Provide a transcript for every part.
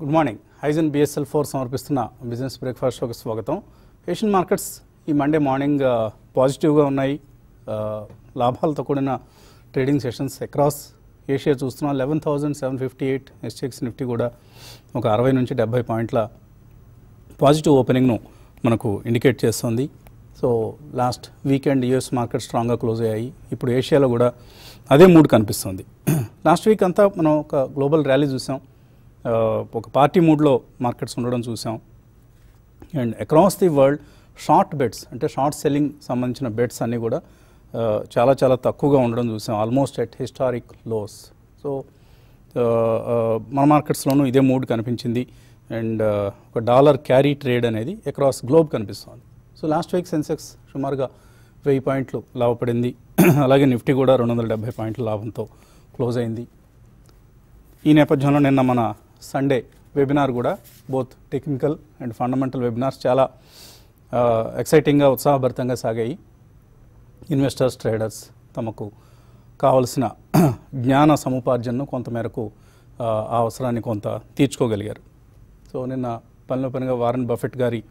Good morning హైజన్ BSL four సమర్పిస్తున్న business breakfast షోకి స్వాగతం ఏషియన్ మార్కెట్స్ ఈ మండే మార్నింగ్ ఆ, పాజిటివ్గా ఉన్నాయి ఆ, లాభాలతో కూడిన ట్రేడింగ్ సెషన్స్ అక్రాస్ ఏషియా చూస్తున్నాం eleven thousand seven fifty eight SGX Nifty కూడా ఒక అరవై నుంచి డెబ్బై పాయింట్ల పాజిటివ్ ఓపెనింగ్ను మనకు ఇండికేట్ చేస్తుంది so last weekend US market స్ట్రాంగ్గా క్లోజ్ అయ్యాయి ఇప్పుడు ఏషియాలో కూడా అదే మూడ్ కనిపిస్తుంది లాస్ట్ వీక్ అంతా మనం ఒక గ్లోబల్ ర్యాలీ చూసాం ఆ, ఒక పార్టీ మూడ్లో మార్కెట్స్ ఉండడం చూసాం and across the world short bets అంటే షార్ట్ సెల్లింగ్ సంబంధించిన బెట్స్ అన్నీ కూడా ఆ, చాలా చాలా తక్కువగా ఉండడం చూసాం almost at historic lows so ఆ, ఆ, మన మార్కెట్స్లోనూ ఇదే మూడ్ కనిపించింది అండ్ ఆ, ఒక డాలర్ క్యారీ ట్రేడ్ అనేది అక్రాస్ గ్లోబ్ కనిపిస్తుంది సో లాస్ట్ వీక్ సెన్సెక్స్ సుమారుగా వెయ్యి పాయింట్లు లాభపడింది అలాగే నిఫ్టీ కూడా రెండు వందల డెబ్బై పాయింట్ల లాభంతో క్లోజ్ అయింది ఈ నేపథ్యంలో నిన్న మన సండే వెబినార్ కూడా both technical and fundamental webinars చాలా ఎక్సైటింగ్గా ఉత్సాహభరితంగా సాగాయి ఇన్వెస్టర్స్ ట్రేడర్స్ తమకు కావలసిన జ్ఞాన సముపార్జనను కొంతమేరకు ఆ, ఆ అవసరాన్ని కొంత తీర్చుకోగలిగారు సో నిన్న పనిలో పనిగా వారన్ బఫెట్ గారి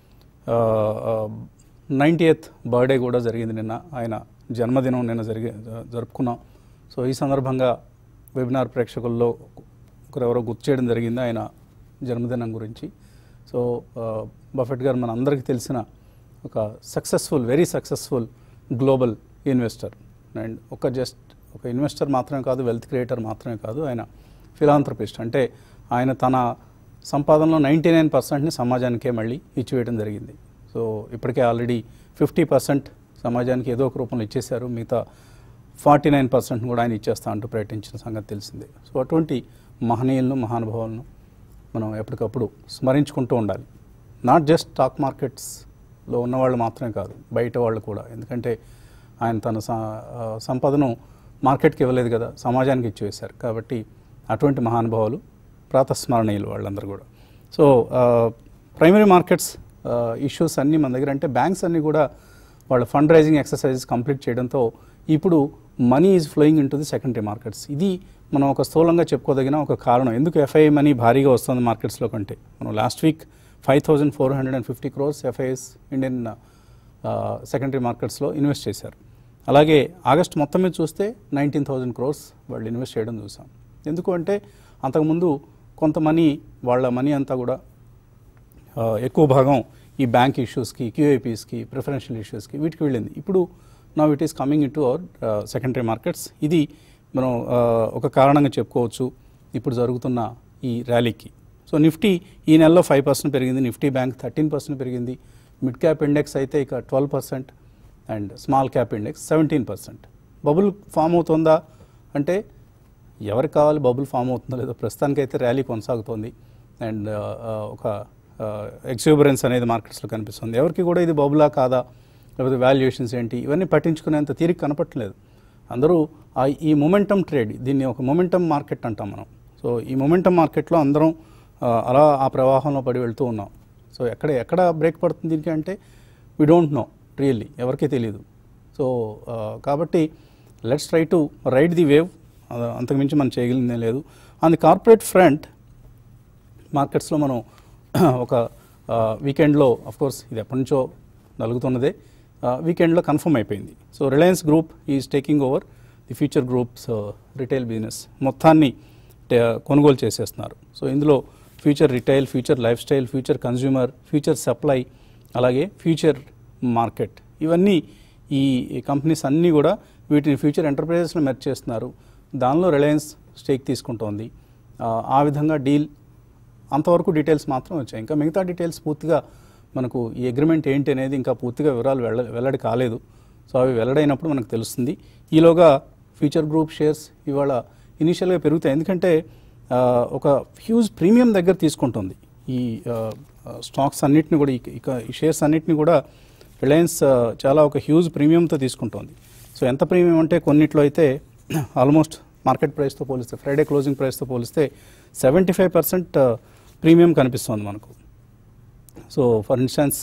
నైంటీ ఎయిత్ బర్త్డే కూడా జరిగింది నిన్న ఆయన జన్మదినం నిన్న జరిగి జరుపుకున్నాం సో ఈ సందర్భంగా వెబినార్ ప్రేక్షకుల్లో ఒకరెవరో గుర్తు చేయడం జరిగింది ఆయన జన్మదినం గురించి సో ఆ, బఫెట్ గారు మన అందరికీ తెలిసిన ఒక successful very successful global investor and ఒక జస్ట్ ఒక ఇన్వెస్టర్ మాత్రమే కాదు వెల్త్ క్రియేటర్ మాత్రమే కాదు ఆయన ఫిలాంథ్రపిస్ట్ అంటే ఆయన తన సంపాదనలో నైంటీ నైన్ పర్సెంట్ని సమాజానికే మళ్ళీ ఇచ్చివేయడం జరిగింది సో ఇప్పటికే ఆల్రెడీ ఫిఫ్టీ పర్సెంట్ సమాజానికి ఏదో ఒక రూపంలో ఇచ్చేశారు మిగతా ఫార్టీ నైన్ పర్సెంట్ కూడా ఆయన ఇచ్చేస్తా అంటూ ప్రకటించిన సంగతి తెలిసిందే సో అటువంటి మహనీయులను మహానుభావులను మనం ఎప్పటికప్పుడు స్మరించుకుంటూ ఉండాలి నాట్ జస్ట్ స్టాక్ మార్కెట్స్లో ఉన్నవాళ్ళు మాత్రమే కాదు బయట వాళ్ళు కూడా ఎందుకంటే ఆయన తన స- ఆ, సంపదను మార్కెట్కి ఇవ్వలేదు కదా సమాజానికి ఇచ్చివేశారు కాబట్టి అటువంటి మహానుభావులు ప్రాతస్మరణీయులు వాళ్ళందరూ కూడా సో ప్రైమరీ మార్కెట్స్ ఇష్యూస్ అన్నీ మన దగ్గర అంటే బ్యాంక్స్ అన్నీ కూడా వాళ్ళ ఫండ్ రైజింగ్ ఎక్సర్సైజెస్ కంప్లీట్ చేయడంతో ఇప్పుడు money is flowing into the secondary markets ఇది మనం ఒక స్థూలంగా చెప్పుకోదగిన ఒక కారణం ఎందుకు ఎఫ్ఐ మనీ భారీగా వస్తుంది మార్కెట్స్లో కంటే మనం last week five thousand four hundred and fifty crores FIs Indian secondary మార్కెట్స్లో ఇన్వెస్ట్ చేశారు అలాగే ఆగస్ట్ మొత్తం మీద చూస్తే నైన్టీన్ థౌజండ్ క్రోర్స్ వాళ్ళు ఇన్వెస్ట్ చేయడం చూసాం ఎందుకు అంటే అంతకుముందు కొంత మనీ వాళ్ళ మనీ అంతా కూడా ఆ, ఎక్కువ భాగం ఈ బ్యాంక్ ఇష్యూస్కి క్యూఐపీస్కి ప్రిఫరెన్షియల్ ఇష్యూస్కి వీటికి వెళ్ళింది ఇప్పుడు నా it is coming into our secondary markets ఇది మనం ఆ, ఒక కారణంగా చెప్పుకోవచ్చు ఇప్పుడు జరుగుతున్న ఈ ర్యాలీకి సో నిఫ్టీ ఈ నెలలో ఫైవ్ పర్సెంట్ పెరిగింది నిఫ్టీ బ్యాంక్ థర్టీన్ పర్సెంట్ పెరిగింది మిడ్ క్యాప్ ఇండెక్స్ అయితే ఇక twelve percent and small cap index seventeen percent bubble form అవుతుందా అంటే ఎవరికి కావాలి బబుల్ ఫామ్ అవుతుందో లేదో ప్రస్తుతానికైతే ర్యాలీ కొనసాగుతోంది అండ్ ఒక ఎక్స్యూబరెన్స్ అనేది మార్కెట్స్లో కనిపిస్తుంది ఎవరికి కూడా ఇది బబులా కాదా లేకపోతే వాల్యుయేషన్స్ ఏంటి ఇవన్నీ పట్టించుకునేంత తీరిక కనపట్లేదు అందరూ ఆ ఈ మొమెంటం ట్రేడ్ దీన్ని ఒక మొమెంటం మార్కెట్ అంటాం మనం సో ఈ మొమెంటం మార్కెట్లో అందరం ఆ, అలా ఆ ప్రవాహంలో పడి వెళ్తూ ఉన్నాం సో ఎక్కడ ఎక్కడ బ్రేక్ పడుతుంది దీనికి అంటే వీ డోంట్ నో రియల్లీ ఎవరికీ తెలియదు సో ఆ, కాబట్టి let's try to ride the wave అంతకుమించి మనం చేయగలిగిందే లేదు ఆన్ ది కార్పొరేట్ ఫ్రంట్ మార్కెట్స్లో మనం ఒక వీకెండ్లో కోర్స్ ఇది ఎప్పటి నుంచో నలుగుతున్నదే వీకెండ్లో కన్ఫర్మ్ అయిపోయింది so Reliance Group is taking over the Future Group's retail business మొత్తాన్ని టే- కొనుగోలు చేసేస్తున్నారు సో ఇందులో Future Retail Future Lifestyle Future Consumer Future Supply అలాగే ఫ్యూచర్ మార్కెట్ ఇవన్నీ ఈ కంపెనీస్ అన్నీ కూడా వీటిని ఫ్యూచర్ ఎంటర్ప్రైజెస్లో మెర్చ్ చేస్తున్నారు దానిలో రిలయన్స్ స్టేక్ తీసుకుంటోంది ఆ, ఆ విధంగా డీల్ అంతవరకు డీటెయిల్స్ మాత్రం వచ్చాయి ఇంకా మిగతా డీటెయిల్స్ పూర్తిగా మనకు ఈ అగ్రిమెంట్ ఏంటి అనేది ఇంకా పూర్తిగా వివరాలు వెళ్ళ వెల్లడి కాలేదు సో అవి వెల్లడైనప్పుడు మనకు తెలుస్తుంది ఈలోగా ఫ్యూచర్ గ్రూప్ షేర్స్ ఇవాళ ఇనీషియల్గా పెరుగుతాయి ఎందుకంటే ఆ, ఒక హ్యూజ్ ప్రీమియం దగ్గర తీసుకుంటుంది ఈ ఆ, స్టాక్స్ అన్నిటిని కూడా ఇక- ఇక ఈ షేర్స్ అన్నిటిని కూడా రిలయన్స్ ఆ, చాలా ఒక హ్యూజ్ ప్రీమియంతో తీసుకుంటోంది సో ఎంత ప్రీమియం అంటే కొన్నిట్లో అయితే ఆల్మోస్ట్ మార్కెట్ ప్రైస్తో పోలిస్తే ఫ్రైడే క్లోజింగ్ ప్రైస్తో పోలిస్తే సెవెంటీ ఫైవ్ పర్సెంట్ ప్రీమియం కనిపిస్తుంది మనకు సో ఫర్ ఇన్స్టెన్స్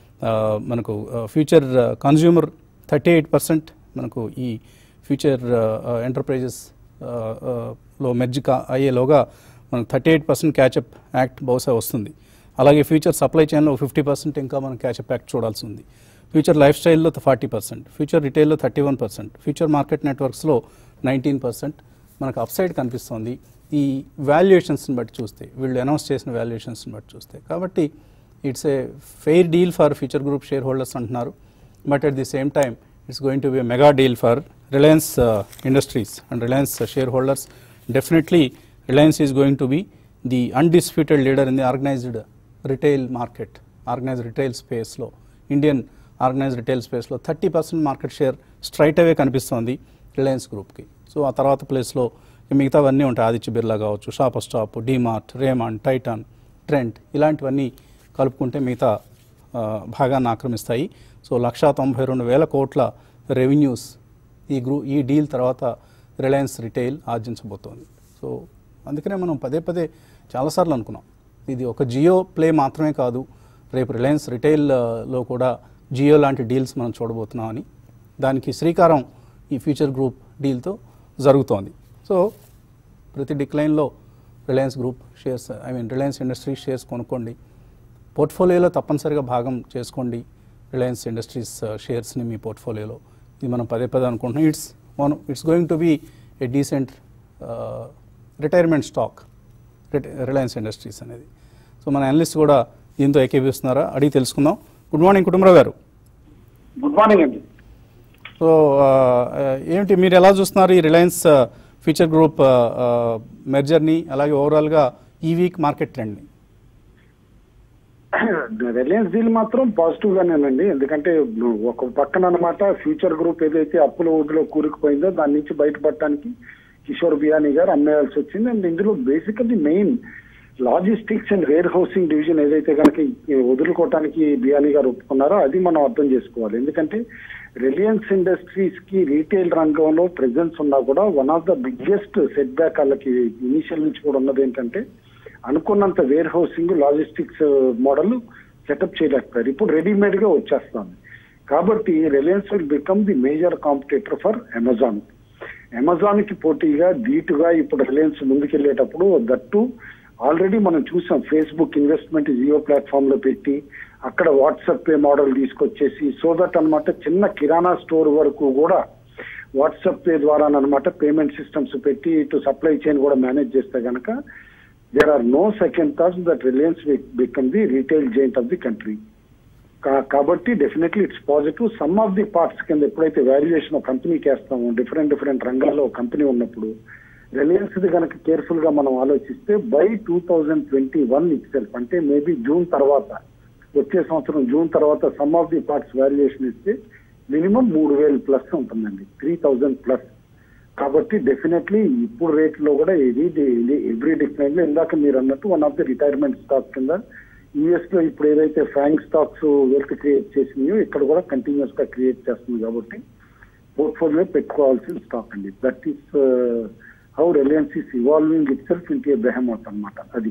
మనకు Future Consumer thirty eight percent మనకు ఈ ఫ్యూచర్ ఎంటర్ప్రైజెస్ లో మెర్జ్ కా అయ్యేలోగా మనకు thirty eight percent catch up act బహుశా వస్తుంది అలాగే ఫ్యూచర్ సప్లై చైన్లో ఫిఫ్టీ పర్సెంట్ ఇంకా మనం క్యాచప్ యాక్ట్ చూడాల్సి ఉంది ఫ్యూచర్ లైఫ్ స్టైల్లో ఫార్టీ పర్సెంట్ ఫ్యూచర్ రిటైల్లో thirty one percent Future Market నెట్వర్క్స్లో నైన్టీన్ పర్సెంట్ మనకు అప్సైడ్ కనిపిస్తోంది ఈ వాల్యుయేషన్స్ని బట్టి చూస్తే వీళ్ళు అనౌన్స్ చేసిన వాల్యుయేషన్స్ని బట్టి చూస్తే కాబట్టి it's a fair deal for Future Group shareholders అంటున్నారు but at the same time it's going to be mega deal for Reliance Industries and Reliance shareholders definitely Reliance is going to be the undisputed leader in the organised retail market organised retail స్పేస్లో Indian organised retail స్పేస్లో thirty percent market share straight away కనిపిస్తోంది Reliance గ్రూప్కి so ఆ తర్వాత ప్లేస్లో మిగతావన్నీ ఉంటాయి ఆదిత్య బిర్లా కావచ్చు Shoppers Stop DMart Raymond Titan Trent ఇలాంటివన్నీ కలుపుకుంటే మిగతా ఆ, భాగాన్ని ఆక్రమిస్తాయి సో లక్షా తొంభై రెండు వేల కోట్ల రెవెన్యూస్ ఈ గ్రూ ఈ డీల్ తర్వాత రిలయన్స్ రిటైల్ ఆర్జించబోతోంది సో అందుకనే మనం పదే పదే చాలాసార్లు అనుకున్నాం ఇది ఒక జియో ప్లే మాత్రమే కాదు రేపు రిలయన్స్ రిటైల్లో కూడా జియో లాంటి డీల్స్ మనం చూడబోతున్నామని దానికి శ్రీకారం ఈ ఫ్యూచర్ గ్రూప్ డీల్తో జరుగుతోంది సో ప్రతి డిక్లైన్లో Reliance group shares I mean Reliance Industries shares కొనుక్కోండి పోర్ట్ఫోలియోలో తప్పనిసరిగా భాగం చేసుకోండి రిలయన్స్ ఇండస్ట్రీస్ షేర్స్ని మీ పోర్ట్ఫోలియోలో ఇది మనం పదే పదే అనుకుంటున్నాం it's one it's going to be a decent retirement stock Reliance Industries అనేది సో మన అనలిస్ట్ కూడా దీంతో ఏకీపిస్తున్నారా అడిగి తెలుసుకుందాం గుడ్ మార్నింగ్ కుటుంబరావు గారు గుడ్ మార్నింగ్ అండి సో ఆ, ఏమిటి మీరు ఎలా చూస్తున్నారు ఈ రిలయన్స్ ఫ్యూచర్ గ్రూప్ మెర్జర్ని అలాగే ఓవరాల్గా ఈ వీక్ మార్కెట్ ట్రెండ్ని రిలయన్స్ డీల్ మాత్రం పాజిటివ్ గానేనండి ఎందుకంటే ఒక పక్కన అన్నమాట ఫ్యూచర్ గ్రూప్ ఏదైతే అప్పుల ఊబిలో కూరుకుపోయిందో దాని నుంచి బయటపడటానికి కిషోర్ బియానీ గారు అమ్మేయాల్సి వచ్చింది అండ్ ఇందులో basically main logistics and warehousing division ఏదైతే కనుక ఈ వదులుకోవటానికి బియానీ గారు ఒప్పుకున్నారో అది మనం అర్థం చేసుకోవాలి ఎందుకంటే రిలయన్స్ ఇండస్ట్రీస్ కి రీటైల్ రంగంలో ప్రెజెన్స్ ఉన్నా కూడా one of the biggest setback వాళ్ళకి ఇనిషియల్ నుంచి కూడా ఉన్నది ఏంటంటే అనుకున్నంత warehousing logistics model setup చేయలేకపోయారు ఇప్పుడు రెడీమేడ్ గా వచ్చేస్తుంది కాబట్టి Reliance will become the major competitor for Amazon Amazon కి పోటీగా ధీటుగా ఇప్పుడు రిలయన్స్ ముందుకెళ్లేటప్పుడు దట్టు ఆల్రెడీ మనం చూసాం ఫేస్బుక్ ఇన్వెస్ట్మెంట్ జియో ప్లాట్ఫామ్ లో పెట్టి అక్కడ వాట్సాప్ పే మోడల్ తీసుకొచ్చేసి సో దట్ అన్నమాట చిన్న కిరాణా స్టోర్ వరకు కూడా వాట్సాప్ పే ద్వారా అనమాట పేమెంట్ సిస్టమ్స్ పెట్టి ఇటు సప్లై చైన్ కూడా మేనేజ్ చేస్తే గనక there are no second thoughts that Reliance become the retail giant of the country కాబట్టి definitely it's positive some of the parts కింద ఎప్పుడైతే వాల్యుయేషన్ ఒక కంపెనీకి వేస్తామో డిఫరెంట్ డిఫరెంట్ రంగాల్లో ఒక కంపెనీ ఉన్నప్పుడు రిలయన్స్ ది కనుక కేర్ఫుల్ గా మనం ఆలోచిస్తే by two thousand twenty one itself అంటే మేబీ జూన్ తర్వాత వచ్చే సంవత్సరం జూన్ తర్వాత some of the parts valuation ఇస్తే మినిమం మూడు వేలు ప్లస్ ఉంటుందండి త్రీ థౌజండ్ ప్లస్ కాబట్టి డెఫినెట్లీ ఇప్పుడు రేట్ లో కూడా ఇది ఇది ఎవ్రీ డిక్లైన్ లో ఇందాక మీరు అన్నట్టు one of the retirement stock కింద యుఎస్ లో ఇప్పుడు ఏదైతే ఫ్రాంక్ స్టాక్స్ వెల్త్ క్రియేట్ చేసినాయో ఇక్కడ కూడా కంటిన్యూస్ గా క్రియేట్ చేస్తుంది కాబట్టి పోర్ట్ఫోలియో పెట్టుకోవాల్సిన స్టాక్ అండి that is how Reliance is evolving itself into behemoth అనమాట అది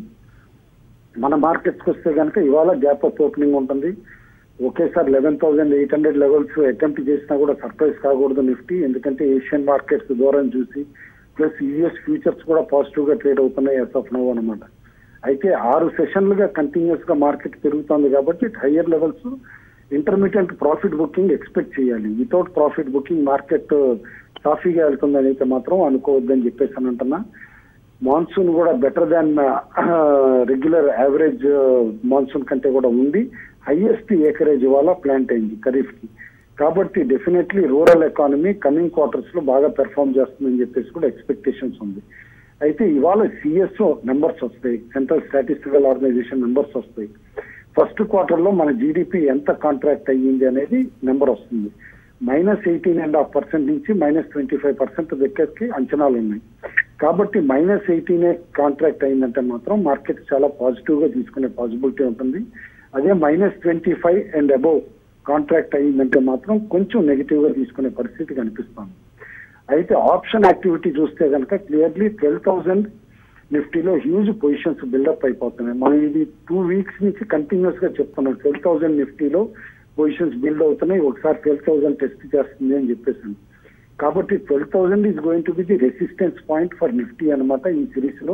మన మార్కెట్స్కి వస్తే కనుక ఇవాళ గ్యాప్ అప్ ఓపెనింగ్ ఉంటుంది ఒకేసారి eleven thousand eight hundred levels attempt చేసినా కూడా సర్ప్రైజ్ కాకూడదు నిఫ్టీ ఎందుకంటే ఏషియన్ మార్కెట్స్ దూరం చూసి ప్లస్ యూఎస్ ఫ్యూచర్స్ కూడా పాజిటివ్ గా ట్రేడ్ అవుతున్నాయి ఎస్ ఆఫ్ నో అనమాట అయితే ఆరు సెషన్లుగా కంటిన్యూస్ గా మార్కెట్ పెరుగుతుంది కాబట్టి higher levels intermediate profit booking expect చేయాలి వితౌట్ ప్రాఫిట్ బుకింగ్ మార్కెట్ సాఫీగా వెళ్తుందని అయితే మాత్రం అనుకోవద్దని చెప్పేసి అని అంటున్నా మాన్సూన్ కూడా better than regular average monsoon కంటే కూడా ఉంది హైయెస్ట్ ఏకరేజ్ ఇవాళ ప్లాంట్ అయింది ఖరీఫ్ కి కాబట్టి definitely rural economy coming quarters లో బాగా పెర్ఫామ్ చేస్తుందని చెప్పేసి కూడా ఎక్స్పెక్టేషన్స్ ఉంది అయితే ఇవాళ సిఎస్ఓ నెంబర్స్ వస్తాయి central statistical organisation numbers first ఫస్ట్ క్వార్టర్ లో మన జీడిపి ఎంత కాంట్రాక్ట్ అయ్యింది అనేది నెంబర్ వస్తుంది minus eighteen and half percent నుంచి మైనస్ ట్వంటీ ఫైవ్ పర్సెంట్ దగ్గరికి అంచనాలు ఉన్నాయి కాబట్టి మైనస్ ఎయిటీనే కాంట్రాక్ట్ అయిందంటే మాత్రం మార్కెట్ చాలా పాజిటివ్ గా తీసుకునే పాసిబిలిటీ ఉంటుంది అదే minus twenty five and above contract అయ్యిందంటే మాత్రం కొంచెం నెగిటివ్ గా తీసుకునే పరిస్థితి కనిపిస్తుంది అయితే ఆప్షన్ యాక్టివిటీ చూస్తే కనుక క్లియర్లీ ట్వెల్వ్ థౌసండ్ నిఫ్టీలో హ్యూజ్ పొజిషన్స్ బిల్డప్ అయిపోతున్నాయి మనం ఇది టూ వీక్స్ నుంచి కంటిన్యూస్ గా చెప్తున్నాం ట్వెల్వ్ థౌసండ్ నిఫ్టీలో పొజిషన్స్ బిల్డ్ అవుతున్నాయి ఒకసారి ట్వెల్వ్ థౌసండ్ టెస్ట్ చేస్తుంది అని చెప్పేసి కాబట్టి twelve thousand is going to be the resistance point for Nifty అనమాట ఈ సిరీస్ లో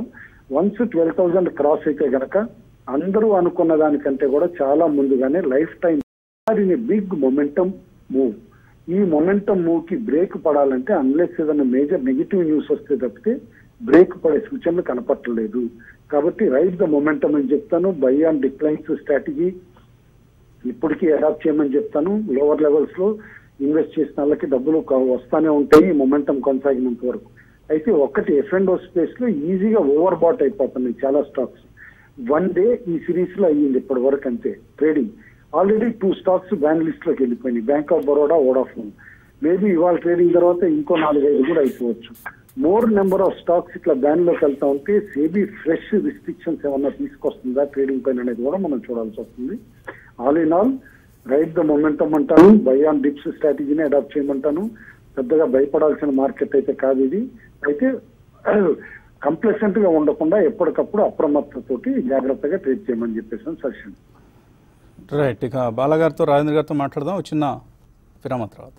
వన్స్ ట్వెల్వ్ థౌజండ్ క్రాస్ అయితే గనక అందరూ అనుకున్న దానికంటే కూడా చాలా ముందుగానే lifetime big momentum move ఈ మొమెంటం మూవ్ కి బ్రేక్ పడాలంటే అన్లెస్ ఏదైనా మేజర్ నెగిటివ్ న్యూస్ వస్తే తప్పితే బ్రేక్ పడే సూచనలు కనపట్టలేదు కాబట్టి రైట్ ద మొమెంటం అని చెప్తాను బై ఆన్ డిక్లైన్స్ స్ట్రాటజీ ఇప్పటికీ అడాప్ట్ చేయమని చెప్తాను లోవర్ లెవెల్స్ లో ఇన్వెస్ట్ చేసిన వాళ్ళకి డబ్బులు క- వస్తానే ఉంటాయి మొమెంటం కొనసాగినంత వరకు అయితే ఒక్కటి ఎఫ్ అండ్ ఓ స్పేస్ లో ఈజీగా ఓవర్ బాట్ అయిపోతున్నాయి చాలా స్టాక్స్ వన్ డే ఈ సిరీస్ లో అయ్యింది ఇప్పటి వరకు అంతే trading already two stocks ban list లోకి వెళ్ళిపోయినాయి Bank of Baroda Vodafone maybe ఇవాళ ట్రేడింగ్ తర్వాత ఇంకో నాలుగైదు కూడా అయిపోవచ్చు మోర్ నెంబర్ ఆఫ్ స్టాక్స్ ఇట్లా బ్యాన్ లోకి వెళ్తా ఉంటే సేబీ ఫ్రెష్ రిస్ట్రిక్షన్స్ ఏమన్నా తీసుకొస్తుందా ట్రేడింగ్ పైన అనేది కూడా మనం చూడాల్సి వస్తుంది all in all right the momentum అంటాను బై ఆన్ డిప్స్ స్ట్రాటజీని అడాప్ట్ చేయమంటాను పెద్దగా భయపడాల్సిన మార్కెట్ అయితే కాదు ఇది అయితే కంప్లసెంట్ గా ఉండకుండా ఎప్పటికప్పుడు అప్రమత్తతోటి జాగ్రత్తగా ట్రేడ్ చేయమని చెప్పేసి సజెషన్ రైట్ ఇక బాలగారితో రాజేంద్ర గారితో మాట్లాడదాం ఒక చిన్న విరామ తర్వాత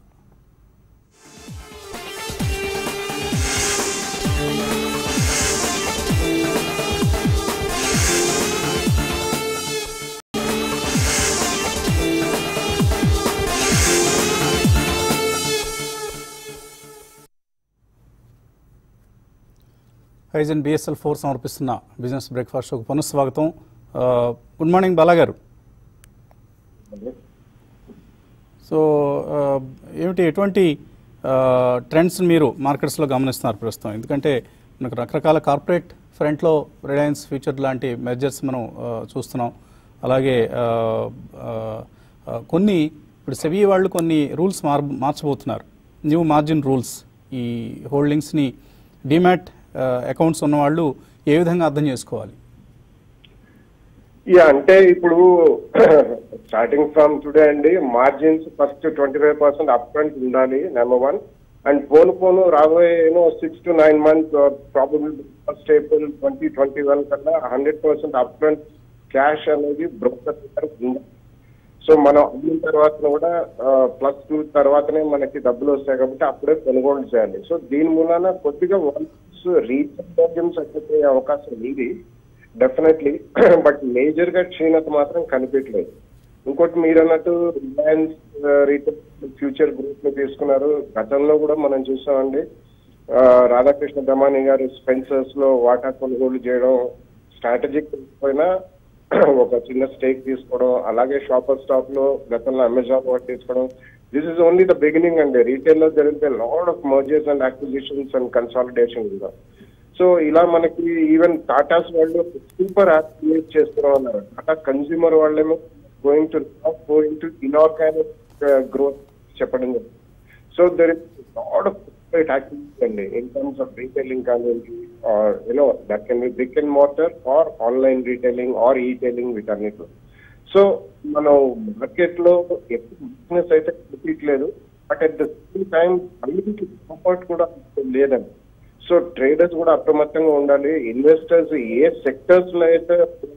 హైజన్ బిఎస్ఎల్ ఫోర్ సమర్పిస్తున్న బిజినెస్ బ్రేక్ఫాస్ట్ షోకు పునఃస్వాగతం ఆ, గుడ్ మార్నింగ్ బాలా గారు సో ఆ, ఏమిటి ఎటువంటి ఆ, ట్రెండ్స్ మీరు మార్కెట్స్లో గమనిస్తున్నారు ప్రస్తుతం ఎందుకంటే మనకు రకరకాల కార్పొరేట్ ఫ్రంట్లో రిలయన్స్ ఫ్యూచర్ లాంటి మెజర్స్ మనం ఆ, చూస్తున్నాం అలాగే ఆ, ఆ, ఆ, కొన్ని ఇప్పుడు సెబీ వాళ్ళు కొన్ని రూల్స్ మార్ మార్చబోతున్నారు న్యూ మార్జిన్ రూల్స్ ఈ హోల్డింగ్స్ని డిమాట్ అకౌంట్స్ ఉన్నవాళ్ళు ఏ విధంగా అర్థం చేసుకోవాలి యా అంటే ఇప్పుడు స్టార్టింగ్ ఫ్రమ్ టుడే అండి margins first twenty five percent up front ఉండాలి నెంబర్ వన్ అండ్ పోను పోను రాబోయే you know six to nine months probably first April twenty twenty one కల్లా hundred percent up front cash అనేది బ్రోకర్ దగ్గర ఉండాలి సో మనం అమ్మిన తర్వాత కూడా ప్లస్ టూ తర్వాతనే మనకి డబ్బులు వస్తాయి కాబట్టి అప్పుడే కొనుగోలు చేయాలి సో దీని మూలాన కొద్దిగా వన్స్ రీచ్ అయిపోయే అవకాశం ఉంది డెఫినెట్లీ బట్ మేజర్ గా క్షీణత మాత్రం కనిపించలేదు ఇంకోటి మీరు అన్నట్టు రిలయన్స్ రీటైల్ ఫ్యూచర్ గ్రూప్ ని తీసుకున్నారు గతంలో కూడా మనం చూసామండి ఆ, రాధాకృష్ణ దమాని గారు స్పెన్సర్స్ లో వాటా కొనుగోలు చేయడం స్ట్రాటజిక్ పోయినా ఒక చిన్న స్టేక్ తీసుకోవడం అలాగే షాపర్ స్టాక్ లో గతంలో అమెజాన్ ఒకటి తీసుకోవడం this is only the beginning అండి రీటైల్ లో జరిగితే lot of mergers and acquisitions and consolidation కూడా సో ఇలా మనకి ఈవెన్ టాటాస్ వాళ్ళు సూపర్ యాప్ క్రియేట్ చేస్తున్నాం అన్నారు టాటా కన్స్యూమర్ వాళ్ళేమో going to going to inorganic growth చెప్పడం జరిగింది so there is lot of corporate activity అండి ఇన్ టర్మ్స్ ఆఫ్ రీటైలింగ్ కానివ్వండి or you know that can be brick and mortar or online retailing or etailing వీటన్నిటిలో so మనం market లో ఎక్కువ business అయితే చూపించలేదు but at the same time అన్నిటికీ comfort కూడా లేదండి సో ట్రేడర్స్ కూడా అప్రమత్తంగా ఉండాలి ఇన్వెస్టర్స్ ఏ సెక్టర్స్ లో అయితే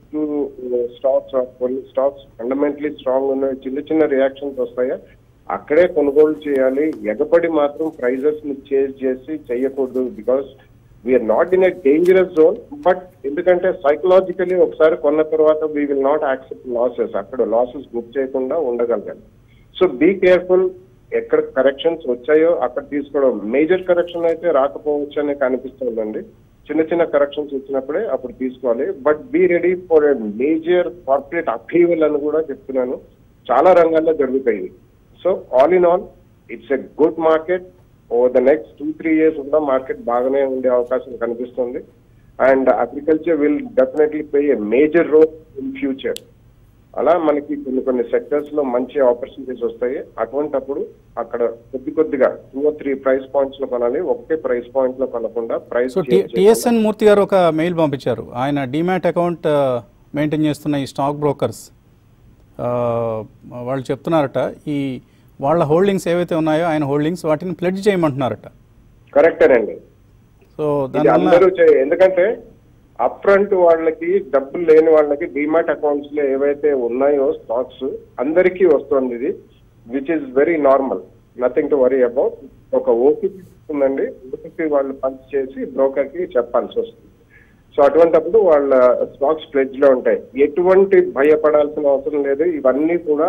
స్టాక్స్ కొన్ని స్టాక్స్ ఫండమెంటలీ స్ట్రాంగ్ ఉన్నాయి చిన్న చిన్న రియాక్షన్స్ వస్తాయో అక్కడే కొనుగోలు చేయాలి ఎగపడి మాత్రం ప్రైజెస్ ని చేంజ్ చేసి చేయకూడదు because we're not in a dangerous zone but ఎందుకంటే సైకలాజికలీ ఒకసారి కొన్న తర్వాత we will not accept losses అక్కడ లాసెస్ బుక్ చేయకుండా ఉండగలగాలి సో బీ కేర్ఫుల్ ఎక్కడ కరెక్షన్స్ వచ్చాయో అక్కడ తీసుకోవడం మేజర్ కరెక్షన్ అయితే రాకపోవచ్చు అని కనిపిస్తుందండి చిన్న చిన్న కరెక్షన్స్ వచ్చినప్పుడే అప్పుడు తీసుకోవాలి but be ready for a major corporate upheaval అని కూడా చెప్తున్నాను చాలా రంగాల్లో జరుగుతాయి so all in all it's a good market over the next two three years కూడా మార్కెట్ బాగానే ఉండే అవకాశం కనిపిస్తుంది and agriculture will definitely play a major role in future అలా మనకి కొన్ని కొన్ని సెక్టర్స్ లో మంచి ఆపర్చునిటీస్ వస్తాయి అటువంటప్పుడు అక్కడ కొద్ది కొద్దిగా టూ త్రీ ప్రైస్ పాయింట్స్ లో కొనాలి ఒకటే ప్రైస్ పాయింట్ లో కొనకుండా ప్రైస్ సో టిఎస్ఎన్ మూర్తి గారు ఒక మెయిల్ పంపించారు ఆయన డిమాట్ అకౌంట్ మెయింటైన్ చేస్తున్న ఈ స్టాక్ బ్రోకర్స్ ఆ, వాళ్ళు చెప్తున్నారట ఈ వాళ్ళ హోల్డింగ్స్ ఏవైతే ఉన్నాయో ఆయన హోల్డింగ్స్ వాటిని ప్లెడ్జ్ చేయమంటున్నారట కరెక్టేనండి సో ఇది దానివల్ల అందరూ చే- ఎందుకంటే అప్ ఫ్రంట్ వాళ్ళకి డబ్బులు లేని వాళ్ళకి డిమాట్ అకౌంట్స్ లో ఏవైతే ఉన్నాయో స్టాక్స్ అందరికీ వస్తుంది ఇది which is very normal nothing to worry about ఒక ఓటీపీ ఉందండి ఓటీపీ వాళ్ళు పంచ్ చేసి బ్రోకర్ కి చెప్పాల్సి వస్తుంది సో అటువంటప్పుడు వాళ్ళ స్టాక్స్ ప్లెడ్జ్ లో ఉంటాయి ఎటువంటి భయపడాల్సిన అవసరం లేదు ఇవన్నీ కూడా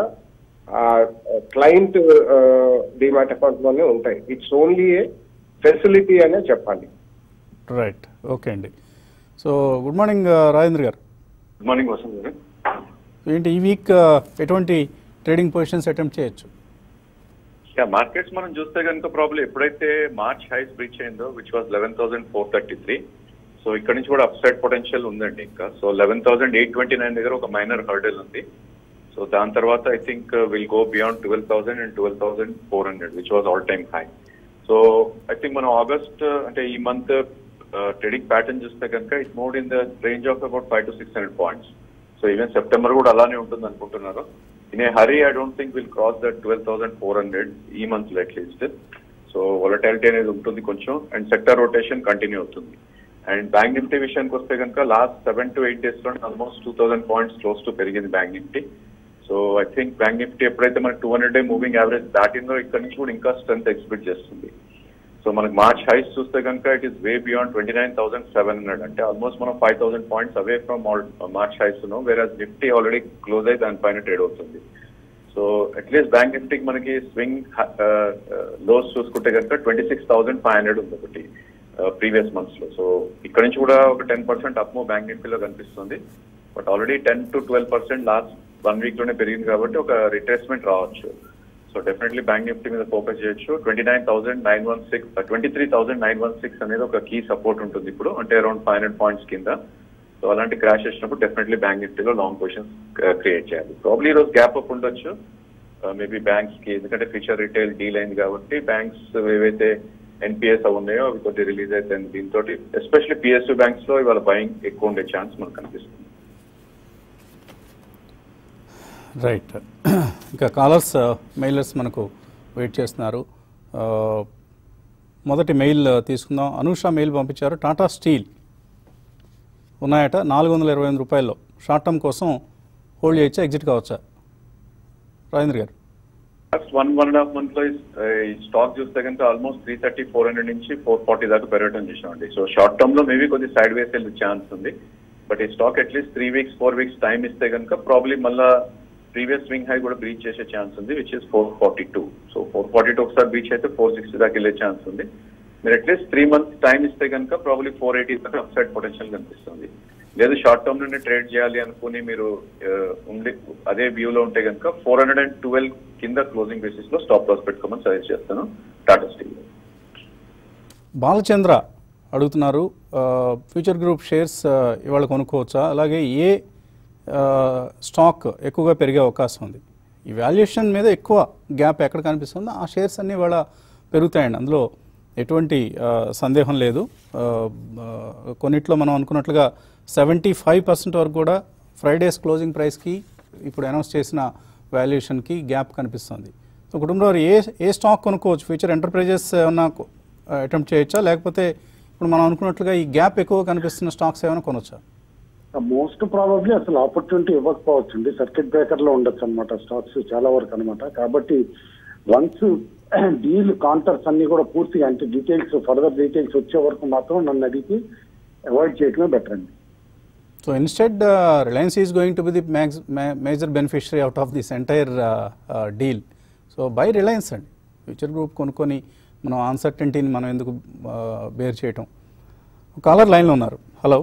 క్లయింట్ డిమాట్ అకౌంట్ లోనే ఉంటాయి ఇట్స్ ఓన్లీ ఏ ఫెసిలిటీ అనే చెప్పాలి రైట్ ఓకే అండి so good morning Rajendra garu good morning Vasant garu ఏంటి ఈ వీక్ ఎటువంటి ట్రేడింగ్ పొజిషన్స్ అటెంప్ట్ చేయొచ్చు యా మార్కెట్స్ మనం చూస్తే కనుక ప్రాబ్లం ఎప్పుడైతే మార్చ్ హైస్ బ్రీచ్ అయిందో which was eleven thousand four thirty three so ఇక్కడ నుంచి కూడా అప్ సైడ్ పొటెన్షియల్ ఉందండి ఇంకా so eleven thousand eight twenty nine దగ్గర ఒక మైనర్ హర్డల్ ఉంది సో దాని తర్వాత I think will go beyond twelve thousand and twelve thousand four hundred which was all time high so I think మనం August అంటే ఈ మంత్ ట్రేడింగ్ ప్యాటర్న్ చూస్తే కనుక it moved in the range of about five to six hundred points so even September కూడా అలానే ఉంటుంది అనుకుంటున్నారు in a hurry I don't think will cross that twelve thousand four hundred ఈ month లో at least so volatility అనేది ఉంటుంది కొంచెం and sector rotation continue అవుతుంది అండ్ బ్యాంక్ నిఫ్టీ విషయానికి వస్తే కనుక last seven to eight days లో almost two thousand points close to పెరిగింది Bank Nifty so I think Bank Nifty ఎప్పుడైతే మనకి two hundred day moving average దాటిందో ఇక్కడ నుంచి కూడా ఇంకా స్ట్రెంత్ ఎక్స్పెక్ట్ చేస్తుంది సో మనకి మార్చ్ హైస్ చూస్తే కనుక it is way beyond twenty nine thousand seven hundred అంటే ఆల్మోస్ట్ మనం five thousand points away from March highs వేరే నిఫ్టీ ఆల్రెడీ క్లోజ్ అయి దానిపైన ట్రేడ్ అవుతుంది సో అట్లీస్ట్ బ్యాంక్ నిఫ్టీకి మనకి స్వింగ్ లోస్ చూసుకుంటే కనుక twenty six thousand five hundred ఉంది ఒకటి ప్రీవియస్ మంత్స్ లో సో ఇక్కడ నుంచి కూడా ఒక టెన్ పర్సెంట్ అప్ బ్యాంక్ నిఫ్టీలో కనిపిస్తుంది but already ten to twelve percent last one week లోనే పెరిగింది కాబట్టి ఒక రిట్రేస్మెంట్ రావచ్చు సో డెఫినెట్లీ బ్యాంక్ నిఫ్టీ మీద ఫోకస్ చేయొచ్చు twenty nine thousand nine one six twenty three thousand nine one six అనేది ఒక కీ సపోర్ట్ ఉంటుంది ఇప్పుడు అంటే అరౌండ్ ఫైవ్ హండ్రెడ్ పాయింట్స్ కింద సో అలాంటి క్రాష్ వచ్చినప్పుడు డెఫినెట్లీ బ్యాంక్ నిఫ్టీలో లాంగ్ పొజిషన్స్ క్రియేట్ చేయాలి ప్రాబ్లీ ఈ రోజు గ్యాప్ అప్ ఉండొచ్చు మేబీ బ్యాంక్స్ కి ఎందుకంటే ఫ్యూచర్ రిటైల్ డీల్ అయింది కాబట్టి బ్యాంక్స్ ఏవైతే ఎన్పిఎస్ అవి ఉన్నాయో అవి కొద్దిగా రిలీజ్ అయితే దీంతో ఎస్పెషల్లీ పిఎస్యూ బ్యాంక్స్ లో ఇవాళ బయింగ్ ఎక్కువ ఉండే ఛాన్స్ మనకు కనిపిస్తుంది రైట్ ఇంకా కాలర్స్ మెయిలర్స్ మనకు వెయిట్ చేస్తున్నారు ఆ, మొదటి మెయిల్ తీసుకుందాం అనూష మెయిల్ పంపించారు టాటా స్టీల్ ఉన్నాయట నాలుగు వందల ఇరవై ఎనిమిది రూపాయల్లో షార్ట్ టర్మ్ కోసం హోల్డ్ చేయొచ్చా ఎగ్జిట్ కావచ్చా Rajendra garu last one one and half month లో ఈ- ఈ స్టాక్ చూస్తే కనుక almost three thirty four hundred నుంచి ఫోర్ ఫార్టీ దాకా పెరగడం చూసామండి సో షార్ట్ టర్మ్ లో మేబీ కొద్ది సైడ్ వేస్ వెళ్ళే ఛాన్స్ ఉంది బట్ ఈ stock at least three weeks four weeks time ఇస్తే కనుక ప్రాబ్లీ మళ్ళా ప్రీవియస్ స్వింగ్ హై కూడా బ్రీచ్ చేసే ఛాన్స్ ఉంది which is four forty two so four forty two ఒకసారి బ్రీచ్ అయితే ఫోర్ సిక్స్టీ దాకా వెళ్ళే ఛాన్స్ ఉంది మీరు అట్లీస్ట్ త్రీ మంత్స్ టైం ఇస్తే కనుక ప్రాబ్లీ ఫోర్ ఎయిటీ దాకా అప్సైడ్ పొటెన్షియల్ కనిపిస్తుంది లేదు షార్ట్ టర్మ్ నుండి ట్రేడ్ చేయాలి అనుకుని మీరు ఆ, ఉండి అదే వ్యూలో ఉంటే కనుక ఫోర్ హండ్రెడ్ అండ్ ట్వెల్వ్ కింద క్లోజింగ్ బేసిస్ లో స్టాప్ లాస్ పెట్టుకోమని సజెస్ట్ చేస్తాను టాటా స్టీల్ బాలచంద్ర అడుగుతున్నారు ఆ, ఫ్యూచర్ గ్రూప్ షేర్స్ ఆ, ఇవాళ కొనుక్కోవచ్చా అలాగే ఏ ఆ, స్టాక్ ఎక్కువగా పెరిగే అవకాశం ఉంది ఈ వాల్యుయేషన్ మీద ఎక్కువ గ్యాప్ ఎక్కడ కనిపిస్తుందో ఆ షేర్స్ అన్నీ ఇవాళ పెరుగుతాయండి అందులో ఎటువంటి ఆ, సందేహం లేదు ఆ, ఆ, కొన్నిట్లో మనం అనుకున్నట్లుగా సెవెంటీ ఫైవ్ పర్సెంట్ వరకు కూడా ఫ్రైడేస్ క్లోజింగ్ ప్రైస్కి ఇప్పుడు అనౌన్స్ చేసిన వాల్యుయేషన్కి గ్యాప్ కనిపిస్తుంది సో కుటుంబంలో ఏ ఏ స్టాక్ కొనుక్కోవచ్చు ఫ్యూచర్ ఎంటర్ప్రైజెస్ ఏమన్నా అటెంప్ట్ చేయొచ్చా లేకపోతే ఇప్పుడు మనం అనుకున్నట్లుగా ఈ గ్యాప్ ఎక్కువ కనిపిస్తున్న స్టాక్స్ ఏమైనా కొనొచ్చా మోస్ట్ ప్రాబబ్లీ అసలు ఆపర్చునిటీ ఇవ్వకపోవచ్చు అండి సర్కిట్ బ్రేకర్ లో ఉండొచ్చు అనమాట స్టాక్స్ చాలా వరకు అనమాట కాబట్టి వన్స్ డీల్ కాంటర్స్ అన్ని కూడా పూర్తిగా అంటే డీటెయిల్స్ ఫర్దర్ డీటెయిల్స్ వచ్చే వరకు మాత్రం నన్ను అడిగి అవాయిడ్ చేయడమే బెటర్ అండి so instead Reliance is going to be the major beneficiary out of this entire deal so buy Reliance అండి ఫ్యూచర్ గ్రూప్ కొనుక్కొని మనం అన్సర్టెంటీని మనం ఎందుకు బేర్ చేయటం కాలర్ లైన్లో ఉన్నారు హలో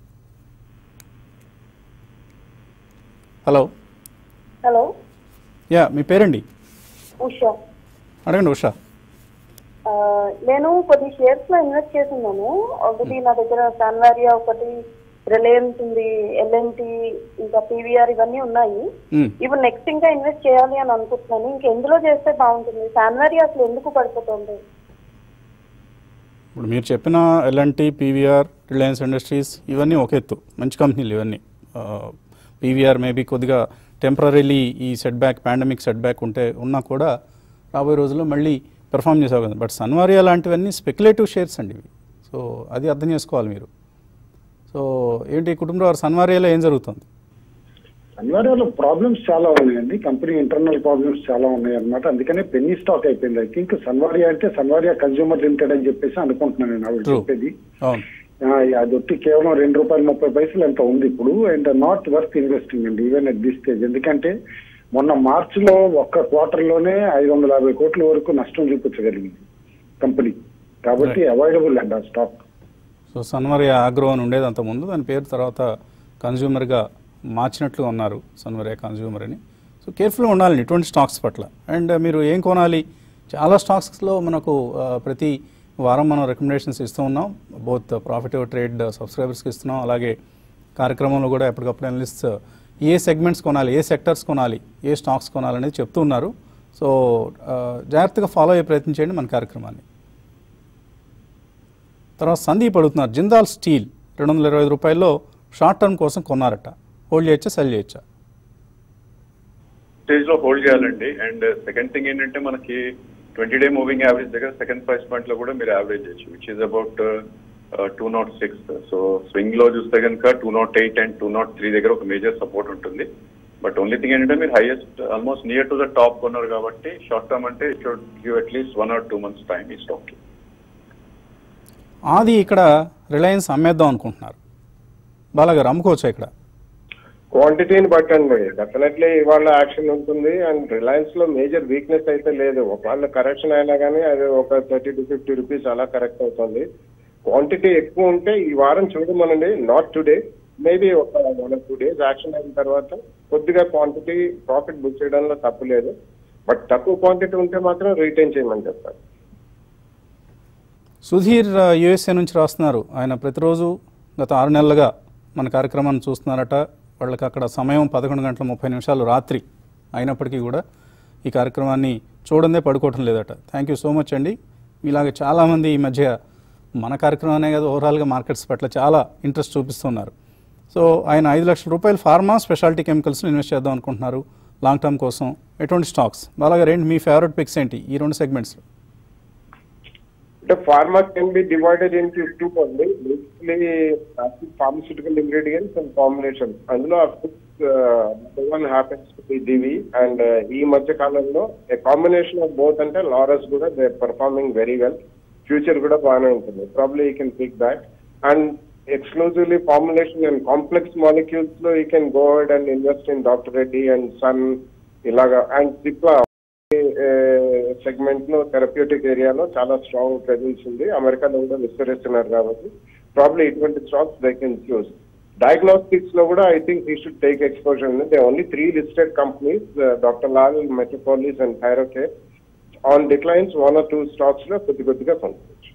హలో హలో యా మీ పేరండి ఉషా అడగండి ఉషా ఆ, నేను కొన్ని షేర్స్ లో ఇన్వెస్ట్ చేస్తున్నాను ఒకటి నా దగ్గర సాన్వారియా ఒకటి రిలయన్స్ ఉంది ఎల్ఎన్టీ ఇంకా పీవీఆర్ ఇవన్నీ ఉన్నాయి మ్మ్. ఇప్పుడు నెక్స్ట్ ఇంకా ఇన్వెస్ట్ చేయాలి అని అనుకుంటున్నాను ఇంకా ఎందులో చేస్తే బాగుంటుంది సాన్వారియా అసలు ఎందుకు పడిపోతుంది ఇప్పుడు మీరు చెప్పిన ఎల్ఎన్టీ పీవీఆర్ రిలయన్స్ ఇండస్ట్రీస్ ఇవన్నీ ఒక ఎత్తు మంచి కంపెనీలు ఇవన్నీ పీవీఆర్ మేబీ కొద్దిగా టెంపరీలీ ఈ set back pandemic set back ఉంటే ఉన్నా కూడా రాబోయే రోజుల్లో మళ్ళీ పెర్ఫామ్ చేసావు కదా బట్ సన్వారియా లాంటివన్నీ స్పెక్యులేటివ్ షేర్స్ అండి ఇవి సో అది అర్థం చేసుకోవాలి మీరు సో ఏంటి కుటుంబంలో వారు సన్వారియాలో ఏం జరుగుతుంది అనివార్యాలు ప్రాబ్లమ్స్ చాలా ఉన్నాయండి కంపెనీ ఇంటర్నల్ ప్రాబ్లమ్స్ చాలా ఉన్నాయి అనమాట అందుకనే పెన్నీ స్టాక్ అయిపోయింది ఐ థింక్ సన్వారియా అంటే సన్వారియా కన్జ్యూమర్ లిమిటెడ్ అని చెప్పేసి అనుకుంటున్నాను నేను ఆవిడ True. చెప్పేది అవును ఆ, అది వచ్చి కేవలం రెండు రూపాయలు ముప్పై పైసలు ఎంత ఉంది ఇప్పుడు అండ్ నాట్ వర్త్ ఇన్వెస్టింగ్ అండి ఈవెన్ అట్ దిస్ స్టేజ్ ఎందుకంటే మొన్న మార్చ్ లో ఒక్క క్వార్టర్ లోనే ఐదు వందల యాభై కోట్ల వరకు నష్టం చూపించగలిగింది కంపెనీ కాబట్టి అవైలబుల్ అండి ఆ స్టాక్ సో సన్వర్య ఆగ్రో అని ఉండేది అంత ముందు దాని పేరు తర్వాత కన్జ్యూమర్గా మార్చినట్లుగా ఉన్నారు సన్వర్య కన్జ్యూమర్ అని సో కేర్ఫుల్గా ఉండాలి ఇటువంటి స్టాక్స్ పట్ల అండ్ మీరు ఏం కొనాలి చాలా స్టాక్స్లో మనకు ఆ, ప్రతి వారం మనం రికమెండేషన్స్ ఇస్తూ ఉన్నాం బోత్ ప్రాఫిట్ ట్రేడ్ సబ్స్క్రైబర్స్కి ఇస్తున్నాం అలాగే కార్యక్రమంలో కూడా ఎప్పటికప్పుడు అనలిస్ట్ ఏ సెగ్మెంట్స్ కొనాలి ఏ సెక్టర్స్ కొనాలి ఏ స్టాక్స్ కొనాలి అనేది చెప్తూ ఉన్నారు సో ఆ, జాగ్రత్తగా ఫాలో అయ్యే ప్రయత్నం చేయండి మన కార్యక్రమాన్ని తర్వాత సందీప్ అడుగుతున్నారు జిందాల్ స్టీల్ రెండు వందల ఇరవై ఐదు రూపాయల్లో షార్ట్ టర్మ్ కోసం కొన్నారట హోల్డ్ చేయొచ్చా సెల్ చేయొచ్చా స్టేజ్ లో హోల్డ్ చేయాలండి అండ్ సెకండ్ థింగ్ ఏంటంటే మనకి ట్వంటీ డే మూవింగ్ యావరేజ్ దగ్గర సెకండ్ ప్రైస్ పాయింట్ లో కూడా మీరు యావరేజ్ చేయొచ్చు which is about two naught six so swing లో చూస్తే కనుక two naught eight and two naught three దగ్గర ఒక మేజర్ సపోర్ట్ ఉంటుంది బట్ ఓన్లీ థింగ్ ఏంటంటే మీరు highest almost near to the top కొన్నారు కాబట్టి షార్ట్ టర్మ్ అంటే it should give at least one or two months time ఈ స్టాక్ కి ఆది ఇక్కడ రిలయన్స్ అమ్మేద్దాం అనుకుంటున్నారు బాలాగారు అమ్ముకోవచ్చా ఇక్కడ క్వాంటిటీని బట్టండి డెఫినెట్లీ ఇవాళ యాక్షన్ ఉంటుంది అండ్ రిలయన్స్ లో మేజర్ వీక్నెస్ అయితే లేదు ఒకవేళ కరెక్షన్ అయినా కానీ అది ఒక థర్టీ టు ఫిఫ్టీ రూపీస్ అలా కరెక్ట్ అవుతుంది క్వాంటిటీ ఎక్కువ ఉంటే ఈ వారం చూడమనండి నాట్ టుడే మేబీ ఒక వన్ టూ డేస్ యాక్షన్ అయిన తర్వాత కొద్దిగా క్వాంటిటీ ప్రాఫిట్ బుక్ చేయడంలో తప్పు లేదు బట్ తక్కువ క్వాంటిటీ ఉంటే మాత్రం రీటైన్ చేయమని చెప్తారు సుధీర్ యుఎస్ఏ నుంచి రాస్తున్నారు ఆయన ప్రతిరోజు గత ఆరు నెలలుగా మన కార్యక్రమాన్ని చూస్తున్నారట వాళ్ళకి అక్కడ సమయం పదకొండు గంటల ముప్పై నిమిషాలు రాత్రి అయినప్పటికీ కూడా ఈ కార్యక్రమాన్ని చూడందే పడుకోవటం లేదట థ్యాంక్ యూ సో మచ్ అండి ఇలాగ చాలామంది ఈ మధ్య మన కార్యక్రమానే కదా ఓవరాల్గా మార్కెట్స్ పట్ల చాలా ఇంట్రెస్ట్ చూపిస్తున్నారు సో ఆయన ఐదు లక్షల రూపాయలు ఫార్మా స్పెషాలిటీ కెమికల్స్లో ఇన్వెస్ట్ చేద్దాం అనుకుంటున్నారు లాంగ్ టర్మ్ కోసం ఎటువంటి స్టాక్స్ బాలాగారు ఏంటి మీ ఫేవరెట్ పిక్స్ ఏంటి ఈ రెండు సెగ్మెంట్స్లో అంటే pharma can be divided into two అండి basically pharmaceutical ingredients and formulation అందులో one happens to be Divi and ఈ మధ్య కాలంలో కాంబినేషన్ ఆఫ్ బోత్ అంటే లారస్ కూడా they performing very well future కూడా బాగానే ఉంటుంది probably you can pick back and exclusively formulation and complex molecules లో you can go ahead and invest in doctor Reddy and Sun ఇలాగా అండ్ సిప్లా సెగ్మెంట్ లో therapeutic ఏరియాలో చాలా స్ట్రాంగ్ ప్రెజెన్స్ ఉంది అమెరికాలో కూడా విస్తరిస్తున్నారు కాబట్టి ప్రాబ్లీ ఇటువంటి stocks they can choose diagnostics లో కూడా I think we should take exposure ఉంది they only three listed companies doctor Lal Metropolis and Thyrocare on declines one or two stocks లో కొద్ది కొద్దిగా కొనుక్కోవచ్చు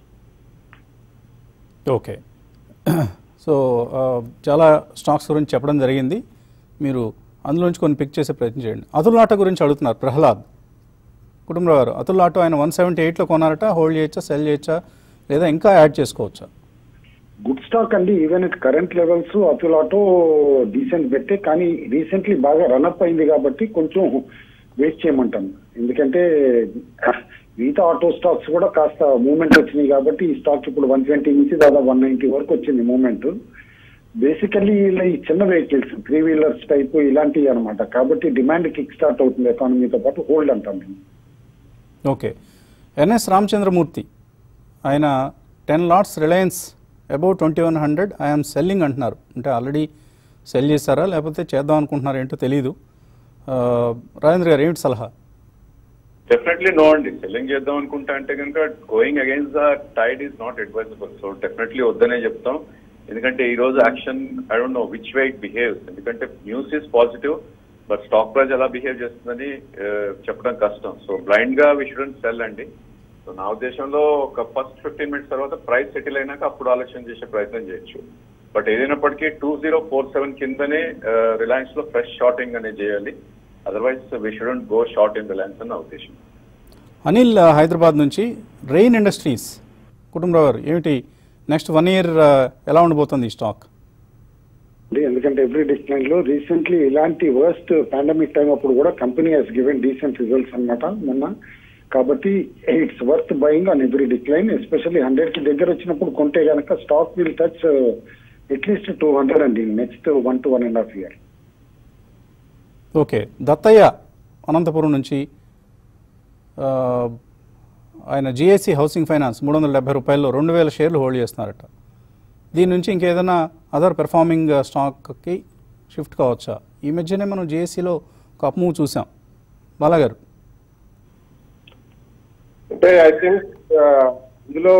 ఓకే సో ఆ, చాలా స్టాక్స్ గురించి చెప్పడం జరిగింది మీరు అందులోంచి కొన్ని పిక్ చేసే ప్రయత్నం చేయండి అతుల్ ఆటో గురించి అడుగుతున్నారు ప్రహ్లాద్ కుటుంబరావు గారు అతుల్ ఆటో ఆయన వన్ సెవెంటీ ఎయిట్లో కొన్నారట హోల్డ్ చేయొచ్చా సెల్ చేయొచ్చా లేదా ఇంకా యాడ్ చేసుకోవచ్చా గుడ్ స్టాక్ అండి even it current levels Atul Auto decent పెట్టే కానీ రీసెంట్లీ బాగా రన్అప్ అయింది కాబట్టి కొంచెం వేస్ట్ చేయమంటాను ఎందుకంటే మిగతా ఆటో స్టాక్స్ కూడా కాస్త మూమెంట్ వచ్చినాయి కాబట్టి ఈ స్టాక్ ఇప్పుడు వన్ ట్వంటీ నుంచి దాదాపు వన్ నైన్టీ వరకు వచ్చింది మూమెంట్ బేసికల్లీ ఇలా ఈ చిన్న వెహికల్స్ త్రీ వీలర్స్ టైప్ ఇలాంటివి అనమాట కాబట్టి డిమాండ్ కిక్ స్టార్ట్ అవుతుంది ఎకానమీతో పాటు హోల్డ్ అంటాం మేము ఓకే ఎన్ఎస్ రామచంద్రమూర్తి ఆయన ten lots Reliance about twenty one hundred I'm selling అంటున్నారు అంటే ఆల్రెడీ సెల్ చేశారా లేకపోతే చేద్దాం అనుకుంటున్నారా ఏంటో తెలియదు ఆ, రాజేంద్ర గారు ఏమిటి సలహా డెఫినెట్లీ నో అండి సెల్లింగ్ చేద్దాం అనుకుంటా అంటే కనుక going against the tide is not advisable so definitely వద్దనే చెప్తాం ఎందుకంటే ఈ రోజు action I don't know which way it behaves ఎందుకంటే news is positive but stock price ఎలా బిహేవ్ చేస్తుందని ఆ, చెప్పడం కష్టం సో బ్లైండ్ గా వి షుడెంట్ సెల్ అండి సో నా ఉద్దేశంలో ఒక ఫస్ట్ ఫిఫ్టీన్ మినిట్స్ తర్వాత ప్రైస్ సెటిల్ అయినాక అప్పుడు ఆలోచన చేసే ప్రయత్నం చేయొచ్చు బట్ ఏదైనప్పటికీ టూ జీరో ఫోర్ సెవెన్ కిందనే రిలయన్స్ లో ఫ్రెష్ షార్టింగ్ అనేది చేయాలి otherwise we shouldn't go short in Reliance అని నా ఉద్దేశం అనిల్ ఆ, హైదరాబాద్ నుంచి రెయిన్ ఇండస్ట్రీస్ కుటుంబరావు గారు ఏమిటి నెక్స్ట్ వన్ ఇయర్ ఎలా ఉండబోతుంది ఈ స్టాక్ ఉంది. ఎందుకంటే ఎవ్రీ డిక్లైన్ లో రీసెంట్లీ ఇలాంటి వర్స్ట్ పాండమిక్ టైం అప్పుడు కూడా company has given decent results అన్నమాట మొన్న కాబట్టి it's worth buying on every decline especially hundred కి దగ్గర వచ్చినప్పుడు కొంటే గనక stock will touch at least two hundred అండి next one to one and half year okay Dattayya Anantapuram నుంచి ఆ, ఆయన జిఐసి హౌసింగ్ ఫైనాన్స్ మూడు వందల డెబ్బై రూపాయల్లో రెండు వేల షేర్లు హోల్డ్ చేస్తున్నారట దీని నుంచి ఇంకేదైనా అదర్ పెర్ఫార్మింగ్ స్టాక్కి షిఫ్ట్ కావచ్చా ఈ మధ్యనే మనం జేఏసీలో ఒక అప్ మూవ్ చూసాం బాలాగారు అంటే ఐ థింక్ ఇందులో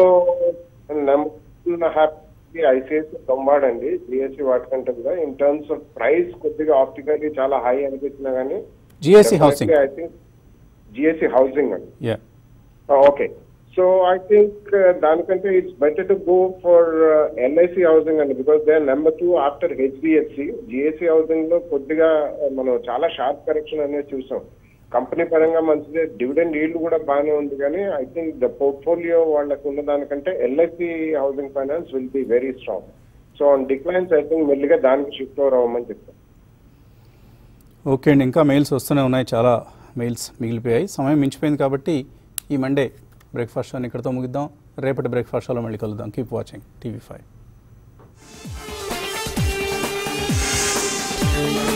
హ్యాపీ ఐసిఐసి తొంబాడండి జిఎస్సి వాటికంటే కూడా ఇన్ టర్మ్స్ ఆఫ్ ప్రైస్ కొద్దిగా ఆప్టికల్లీ చాలా హై అనిపించినా కానీ GSC housing I think GSC housing అండి ya okay so I think దానికంటే it's better to go for LIC housing అండి because they number two after HDFC GSC housing లో కొద్దిగా uh, మనం చాలా షార్ప్ కరెక్షన్ అనేది చూసాం కంపెనీ పరంగా మంచిదే డివిడెండ్ ఈల్డ్ కూడా బాగానే ఉంది కానీ ఐ థింక్ ద పోర్ట్ఫోలియో వాళ్ళకు ఉన్న దానికంటే LIC housing finance will be very strong so on declines I think మెల్లిగా దానికి షిఫ్ట్ ఓవర్ అవ్వమని చెప్తాను ఓకే అండి ఇంకా మెయిల్స్ వస్తూనే ఉన్నాయి చాలా మెయిల్స్ మిగిలిపోయాయి సమయం మించిపోయింది కాబట్టి ఈ మండే బ్రేక్ఫాస్ట్ షోని ఇక్కడితో ముగిద్దాం రేపటి బ్రేక్ఫాస్ట్ షోలో మళ్ళీ కలుద్దాం కీప్ వాచింగ్ టీవీ ఫైవ్